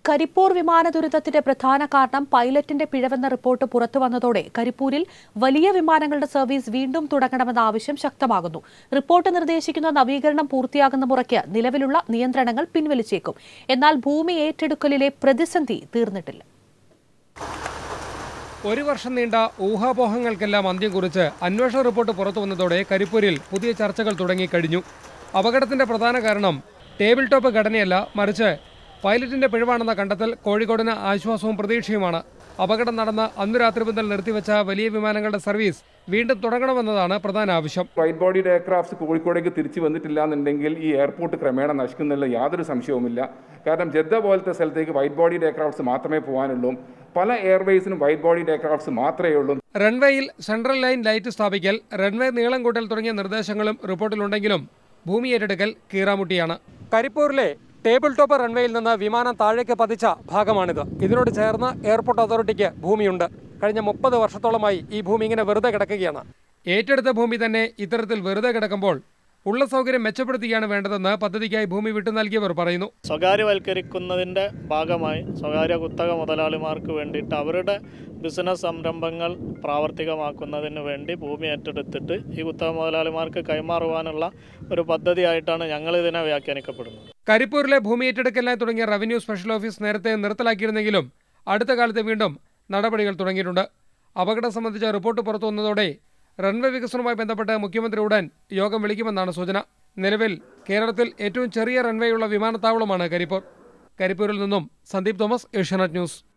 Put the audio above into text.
കരിപ്പൂർ വിമാന ദുരന്തത്തിന്റെ പ്രധാന കാരണം പൈലറ്റിന്റെ പിഴവെന്ന റിപ്പോർട്ട് പുറത്തുവന്നതോടെ കരിപ്പൂരിൽ വലിയ വിമാനങ്ങളുടെ സർവീസ് വീണ്ടും തുടങ്ങണമെന്ന ആവശ്യം ശക്തമാകുന്നു റിപ്പോർട്ട് നിർദ്ദേശിക്കുന്ന നവീകരണം പൂർത്തിയാകുന്ന മുറയ്ക്ക് നിലവിലുള്ള നിയന്ത്രണങ്ങൾ പിൻവലിച്ചേക്കും എന്നാൽ ഭൂമി ഏറ്റെടുക്കലിലെ പ്രതിസന്ധി തീർന്നിട്ടില്ല ഒരു വർഷം നീണ്ട ഊഹാപോഹങ്ങൾക്കെല്ലാം അന്ത്യം കുറിച്ച് അന്വേഷണ റിപ്പോർട്ട് പുറത്തു വന്നതോടെ കരിപ്പൂരിൽ പുതിയ ചർച്ചകൾ തുടങ്ങിക്കഴിഞ്ഞു അപകടത്തിന്റെ പ്രധാന കാരണം ടേബിൾ ടോപ്പ് ഘടനയല്ല മറിച്ച് പൈലറ്റിന്റെ പിഴവാണെന്ന കണ്ടെത്തൽ കോഴിക്കോടിന് ആശ്വാസവും പ്രതീക്ഷയുമാണ് അപകടം നടന്ന അന്നു രാത്രി മുതൽ നിർത്തിവെച്ച വലിയ വിമാനങ്ങളുടെ സർവീസ് വീണ്ടും തുടങ്ങണമെന്നതാണ് പ്രധാന ആവശ്യം വൈറ്റ് ബോഡിയുടെ എയർക്രാഫ്റ്റ്സ് കോഴിക്കോടേക്ക് തിരിച്ചു വന്നിട്ടില്ല എന്നുണ്ടെങ്കിൽ ഈ എയർപോർട്ട് ക്രമേണ നശിക്കുന്നില്ല യാതൊരു സംശയവുമില്ല കാരണം ജദ്ദ പോലത്തെ സ്ഥലത്തേക്ക് വൈറ്റ് ബോഡിയുടെ എയർക്രാഫ്റ്റ്സ് മാത്രമേ പോകാനുള്ളൂ പല എയർവേസിനും വൈറ്റ് ബോഡിയുടെ എയർക്രാഫ്റ്റ്സ് മാത്രമേ ഉള്ളൂ റൺവേയിൽ സെൻട്രൽ ലൈൻ ലൈറ്റ് സ്ഥാപിക്കൽ റൺവേ നീളം കൂട്ടൽ തുടങ്ങിയ നിർദ്ദേശങ്ങളും റിപ്പോർട്ടിലുണ്ടെങ്കിലും ഭൂമി ഏറ്റെടുക്കൽ കീറാമുട്ടിയാണ് കരിപ്പൂരിലെ ടേബിൾ ടോപ്പ് റൺവേയിൽ നിന്ന് വിമാനം താഴേക്ക് പതിച്ച ഭാഗമാണിത് ഇതിനോട് ചേർന്ന് എയർപോർട്ട് അതോറിറ്റിക്ക് ഭൂമിയുണ്ട് കഴിഞ്ഞ മുപ്പത് വർഷത്തോളമായി ഈ ഭൂമി ഇങ്ങനെ വെറുതെ കിടക്കുകയാണ് ഏറ്റെടുത്ത ഭൂമി തന്നെ ഇത്തരത്തിൽ വെറുതെ കിടക്കുമ്പോൾ ഉള്ള സൗകര്യം മെച്ചപ്പെടുത്തുകയാണ് വേണ്ടതെന്ന് പദ്ധതിക്കായി ഭൂമി വിട്ടു നൽകിയവർ പറയുന്നു സ്വകാര്യവൽക്കരിക്കുന്നതിൻ്റെ ഭാഗമായി സ്വകാര്യ കുത്തക മുതലാളിമാർക്ക് വേണ്ടിയിട്ട് അവരുടെ ബിസിനസ് സംരംഭങ്ങൾ പ്രാവർത്തികമാക്കുന്നതിന് വേണ്ടി ഭൂമി ഏറ്റെടുത്തിട്ട് ഈ കുത്തക മുതലാളിമാർക്ക് കൈമാറുവാനുള്ള ഒരു പദ്ധതിയായിട്ടാണ് ഞങ്ങൾ ഇതിനെ വ്യാഖ്യാനിക്കപ്പെടുന്നത് കരിപ്പൂരിലെ ഭൂമി ഏറ്റെടുക്കലിനായി തുടങ്ങിയ റവന്യൂ സ്പെഷ്യൽ ഓഫീസ് നേരത്തെ നിർത്തലാക്കിയിരുന്നെങ്കിലും അടുത്ത കാലത്ത് വീണ്ടും നടപടികൾ തുടങ്ങിയിട്ടുണ്ട് അപകടം സംബന്ധിച്ച റിപ്പോർട്ട് പുറത്തു വന്നതോടെ റൺവേ വികസനവുമായി ബന്ധപ്പെട്ട് മുഖ്യമന്ത്രി ഉടൻ യോഗം വിളിക്കുമെന്നാണ് സൂചന നിലവിൽ കേരളത്തിൽ ഏറ്റവും ചെറിയ റൺവേയുള്ള വിമാനത്താവളമാണ് കരിപ്പൂർ കരിപ്പൂരിൽ നിന്നും സന്ദീപ് തോമസ് ഏഷ്യാനെറ്റ് ന്യൂസ്